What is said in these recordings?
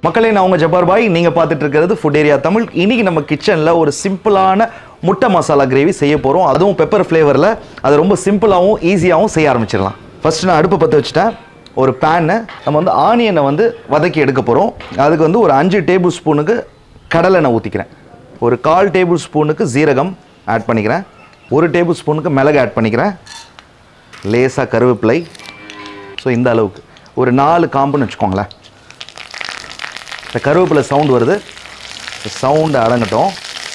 மக்களே நான் உங்க ஜப்பார் பாய் நீங்க பார்த்துட்டு இருக்கிறது ஃபுட் ஏரியா தமிழ் இன்னைக்கு நம்ம கிச்சன்ல ஒரு சிம்பிளான முட்டை மசாலா கிரேவி செய்ய போறோம் அதுவும் பெப்பர் ஃப்ளேவர்ல அது ரொம்ப சிம்பிளாகவும் ஈஸியாகவும் செய்ய ஆரம்பிச்சிடலாம் ஃபர்ஸ்ட் நான் அடுப்பு பற்ற வச்சுட்டேன் ஒரு பேனு நம்ம வந்து ஆனியனை வந்து வதக்கி எடுக்க போகிறோம் அதுக்கு வந்து ஒரு அஞ்சு டேபிள் ஸ்பூனுக்கு கடலெண்ணெய் ஊற்றிக்கிறேன் ஒரு கால் டேபிள் ஸ்பூனுக்கு ஜீரகம் ஆட் பண்ணிக்கிறேன் ஒரு டேபிள் ஸ்பூனுக்கு மிளகு ஆட் பண்ணிக்கிறேன் லேசாக கருவேப்பிலை ஸோ இந்த அளவுக்கு ஒரு நாலு காம்புன்னு வச்சுக்கோங்களேன் இந்த கருவேப்பிலை சவுண்ட் வருது சவுண்டு அடங்கட்டும்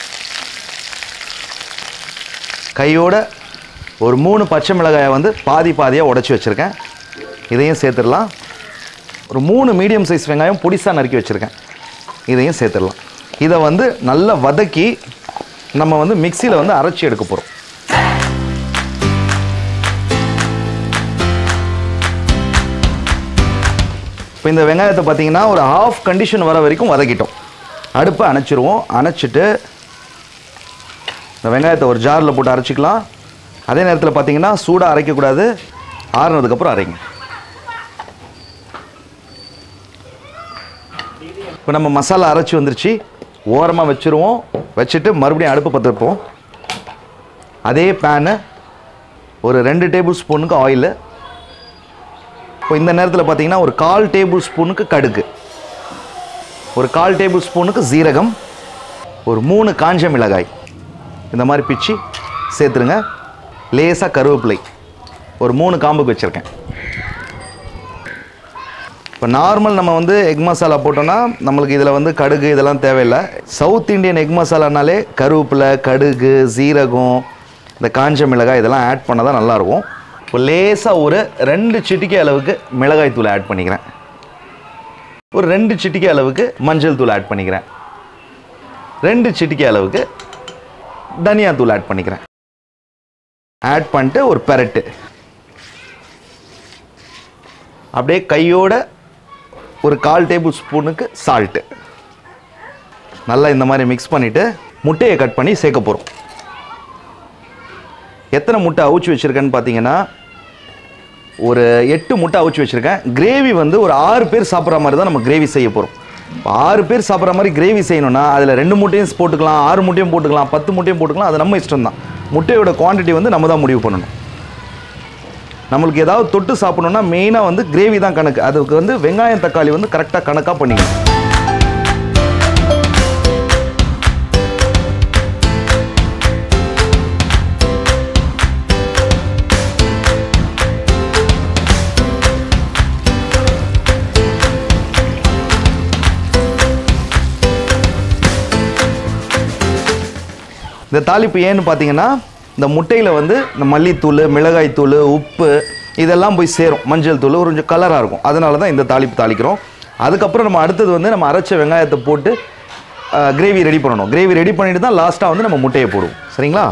கையோட ஒரு மூணு பச்சை மிளகாயை வந்து பாதி பாதியாக உடைச்சி வச்சுருக்கேன் இதையும் சேர்த்துடலாம் ஒரு மூணு மீடியம் சைஸ் வெங்காயம் பொடிசாக நறுக்கி வச்சுருக்கேன் இதையும் சேர்த்துடலாம் இதை வந்து நல்லா வதக்கி நம்ம வந்து மிக்சியில் வந்து அரைச்சி எடுக்க போகிறோம் இப்போ இந்த வெங்காயத்தை பார்த்தீங்கன்னா ஒரு ஹாஃப் கண்டிஷன் வர வரைக்கும் வதக்கிட்டோம் அடுப்பை அணைச்சிருவோம் அணைச்சிட்டு இந்த வெங்காயத்தை ஒரு ஜாரில் போட்டு அரைச்சிக்கலாம் அதே நேரத்தில் பார்த்தீங்கன்னா சூடாக அரைக்கக்கூடாது ஆறுனதுக்கப்புறம் அரைங்க இப்போ நம்ம மசாலா அரைச்சி வந்துருச்சு ஓரமாக வச்சுருவோம் வச்சுட்டு மறுபடியும் அடுப்பு பற்ற வைப்போம் அதே பேனு ஒரு ரெண்டு டேபிள் ஸ்பூனுக்கு ஆயிலு இப்போ இந்த நேரத்தில் பார்த்தீங்கன்னா ஒரு கால் டேபிள் ஸ்பூனுக்கு கடுகு ஒரு கால் டேபிள் ஸ்பூனுக்கு ஜீரகம் ஒரு மூணு காஞ்ச மிளகாய் இந்த மாதிரி பிச்சு சேர்த்துருங்க லேசாக கருவேப்பிலை ஒரு மூணு காம்புக்கு வச்சுருக்கேன் இப்போ நார்மல் நம்ம வந்து எக் மசாலா போட்டோம்னா நம்மளுக்கு இதில் வந்து கடுகு இதெல்லாம் தேவையில்லை சவுத் இந்தியன் எக் மசாலானாலே கருவேப்பிலை கடுகு ஜீரகம் இந்த காஞ்ச மிளகாய் இதெல்லாம் ஆட் பண்ணால் தான் நல்லாயிருக்கும் இப்போ லேசாக ஒரு ரெண்டு சிட்டிக்கை அளவுக்கு மிளகாய் தூள் ஆட் பண்ணிக்கிறேன் ஒரு ரெண்டு சிட்டிக்கை அளவுக்கு மஞ்சள் தூள் ஆட் பண்ணிக்கிறேன் ரெண்டு சிட்டிக்கை அளவுக்கு தனியா தூள் ஆட் பண்ணிக்கிறேன் ஆட் பண்ணிட்டு ஒரு பெரட்டு அப்படியே கையோட ஒரு கால் டேபிள் ஸ்பூனுக்கு சால்ட்டு நல்லா இந்த மாதிரி மிக்ஸ் பண்ணிவிட்டு முட்டையை கட் பண்ணி சேர்க்க போகிறோம் எத்தனை முட்டை அவிச்சு வச்சுருக்கேன்னு பார்த்தீங்கன்னா ஒரு எட்டு முட்டை அவிச்சு வச்சுருக்கேன் கிரேவி வந்து ஒரு ஆறு பேர் சாப்பிட்ற மாதிரி தான் நம்ம கிரேவி செய்ய போகிறோம் இப்போ ஆறு பேர் சாப்பிட்ற மாதிரி கிரேவி செய்யணும்னா அதில் ரெண்டு முட்டையும் போட்டுக்கலாம் ஆறு முட்டையும் போட்டுக்கலாம் பத்து முட்டையும் போட்டுக்கலாம் அது நம்ம இஷ்டம் தான் முட்டையோட குவான்டிட்டி வந்து நம்ம தான் முடிவு பண்ணணும் நம்மளுக்கு ஏதாவது தொட்டு சாப்பிடணும்னா மெயினாக வந்து கிரேவி தான் கணக்கு அதுக்கு வந்து வெங்காயம் தக்காளி வந்து கரெக்டாக கணக்காக பண்ணிக்கணும் இந்த தாளிப்பு ஏன்னு பார்த்தீங்கன்னா இந்த முட்டையில் வந்து இந்த மல்லித்தூள் மிளகாய்த்தூள் உப்பு இதெல்லாம் போய் சேரும் மஞ்சள் தூள் ஒரு கொஞ்சம் கலராக இருக்கும் அதனால தான் இந்த தாளிப்பு தாளிக்கிறோம் அதுக்கப்புறம் நம்ம அடுத்தது வந்து நம்ம அரைச்ச வெங்காயத்தை போட்டு கிரேவி ரெடி பண்ணணும் கிரேவி ரெடி பண்ணிட்டு தான் லாஸ்ட்டாக வந்து நம்ம முட்டையை போடுவோம் சரிங்களா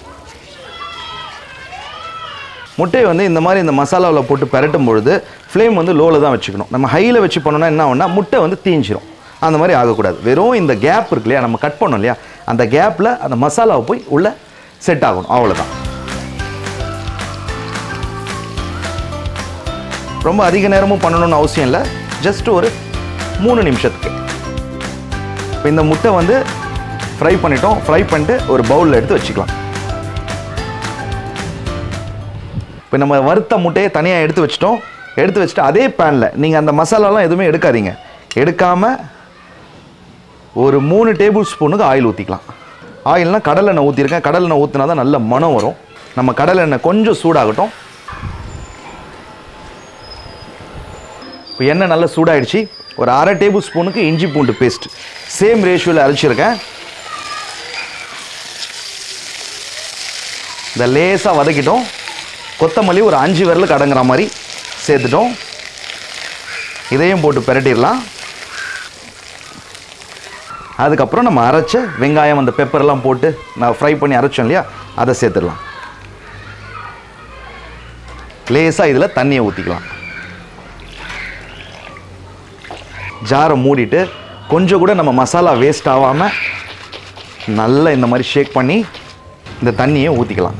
முட்டையை வந்து இந்த மாதிரி இந்த மசாலாவில் போட்டு பெரட்டும் பொழுது ஃப்ளேம் வந்து லோவில் தான் வச்சுக்கணும் நம்ம ஹையில் வச்சு பண்ணோம்னா என்ன ஆகும்னா முட்டை வந்து தீஞ்சிரும் அந்த மாதிரி ஆகக்கூடாது வெறும் இந்த கேப் இருக்கு இல்லையா நம்ம கட் பண்ணோம் இல்லையா அந்த கேப்பில் அந்த மசாலாவை போய் உள்ளே செட் ஆகணும் அவ்வளோதான் ரொம்ப அதிக நேரமும் பண்ணணும்னு அவசியம் இல்லை ஜஸ்ட் ஒரு மூணு நிமிஷத்துக்கு இப்போ இந்த முட்டை வந்து ஃப்ரை பண்ணிட்டோம் ஃப்ரை பண்ணிட்டு ஒரு பவுலில் எடுத்து வச்சுக்கலாம் இப்போ நம்ம வறுத்த முட்டையை தனியாக எடுத்து வச்சிட்டோம் எடுத்து வச்சுட்டு அதே பேனில் நீங்கள் அந்த மசாலாலாம் எதுவுமே எடுக்காதீங்க எடுக்காமல் ஒரு மூணு டேபிள் ஸ்பூனுக்கு ஆயில் ஊற்றிக்கலாம் ஆயில்னால் கடலெண்ணெய் ஊற்றிருக்கேன் கடலெண்ணெய் ஊற்றினா தான் நல்ல மனம் வரும் நம்ம கடலெண்ணெய் கொஞ்சம் சூடாகட்டும் இப்போ எண்ணெய் நல்லா சூடாயிடுச்சு ஒரு அரை டேபிள் ஸ்பூனுக்கு இஞ்சி பூண்டு பேஸ்ட் சேம் ரேஷியோவில் அரைச்சிருக்கேன் இந்த லேசாக வதக்கிட்டோம் கொத்தமல்லி ஒரு அஞ்சு விரலுக்கு அடங்குற மாதிரி சேர்த்துட்டோம் இதையும் போட்டு பிரட்டிடலாம் அதுக்கப்புறம் நம்ம அரைச்ச வெங்காயம் அந்த பெப்பர்லாம் போட்டு நான் ஃப்ரை பண்ணி அரைச்சோம் இல்லையா அதை சேர்த்துடலாம் லேசாக இதில் தண்ணியை ஊற்றிக்கலாம் ஜாரை மூடிட்டு கொஞ்சம் கூட நம்ம மசாலா வேஸ்ட் ஆகாமல் நல்லா இந்த மாதிரி ஷேக் பண்ணி இந்த தண்ணியை ஊற்றிக்கலாம்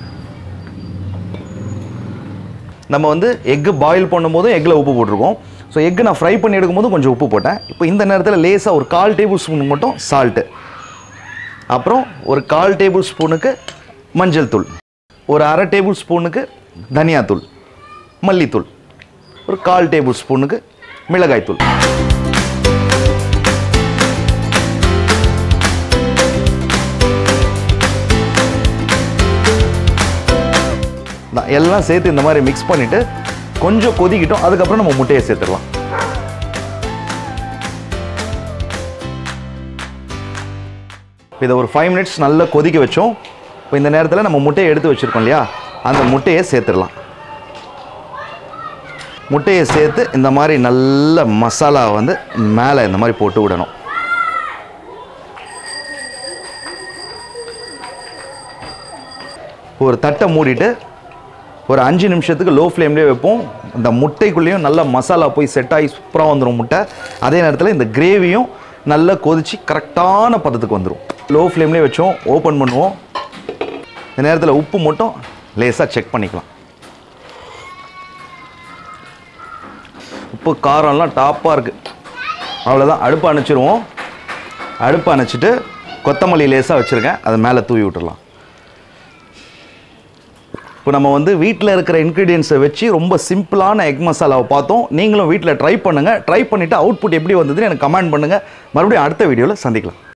நம்ம வந்து எக்கு பாயில் பண்ணும்போதும் எக்கில் உப்பு போட்டிருக்கோம் ஸோ எக்கு நான் ஃப்ரை பண்ணி எடுக்கும்போது கொஞ்சம் உப்பு போட்டேன் இப்போ இந்த நேரத்தில் லேசாக ஒரு கால் டேபிள் ஸ்பூன் மட்டும் சால்ட்டு அப்புறம் ஒரு கால் டேபிள் ஸ்பூனுக்கு மஞ்சள் தூள் ஒரு அரை டேபிள் ஸ்பூனுக்கு தனியாத்தூள் மல்லித்தூள் ஒரு கால் டேபிள் ஸ்பூனுக்கு மிளகாய்த்தூள் தான் எல்லாம் சேர்த்து இந்த மாதிரி மிக்ஸ் பண்ணிவிட்டு கொஞ்சம் கொதிக்கிட்டோம் அதுக்கப்புறம் நம்ம முட்டையை சேர்த்துடலாம் இதை ஒரு ஃபைவ் மினிட்ஸ் நல்லா கொதிக்க வச்சோம் இப்போ இந்த நேரத்தில் நம்ம முட்டையை எடுத்து வச்சுருக்கோம் இல்லையா அந்த முட்டையை சேர்த்துடலாம் முட்டையை சேர்த்து இந்த மாதிரி நல்ல மசாலா வந்து மேலே இந்த மாதிரி போட்டு விடணும் ஒரு தட்டை மூடிட்டு ஒரு அஞ்சு நிமிஷத்துக்கு லோ ஃப்ளேம்லேயே வைப்போம் இந்த முட்டைக்குள்ளேயும் நல்ல மசாலா போய் செட் ஆகி சூப்பராக வந்துடும் முட்டை அதே நேரத்தில் இந்த கிரேவியும் நல்லா கொதிச்சு கரெக்டான பதத்துக்கு வந்துடும் லோ ஃப்ளேம்லேயே வச்சோம் ஓப்பன் பண்ணுவோம் இந்த நேரத்தில் உப்பு மட்டும் லேசாக செக் பண்ணிக்கலாம் உப்பு காரம்லாம் டாப்பாக இருக்குது அவ்வளோதான் அடுப்பு அணைச்சிருவோம் அடுப்பு அணைச்சிட்டு கொத்தமல்லி லேசாக வச்சுருக்கேன் அதை மேலே தூவி விட்டுறலாம் இப்போ நம்ம வந்து வீட்டில் இருக்கிற இன்க்ரீடியன்ஸை வச்சு ரொம்ப சிம்பிளான எக் மசாலாவை பார்த்தோம் நீங்களும் வீட்டில் ட்ரை பண்ணுங்கள் ட்ரை பண்ணிவிட்டு அவுட்புட் எப்படி வந்ததுன்னு எனக்கு கமெண்ட் பண்ணுங்கள் மறுபடியும் அடுத்த வீடியோவில் சந்திக்கலாம்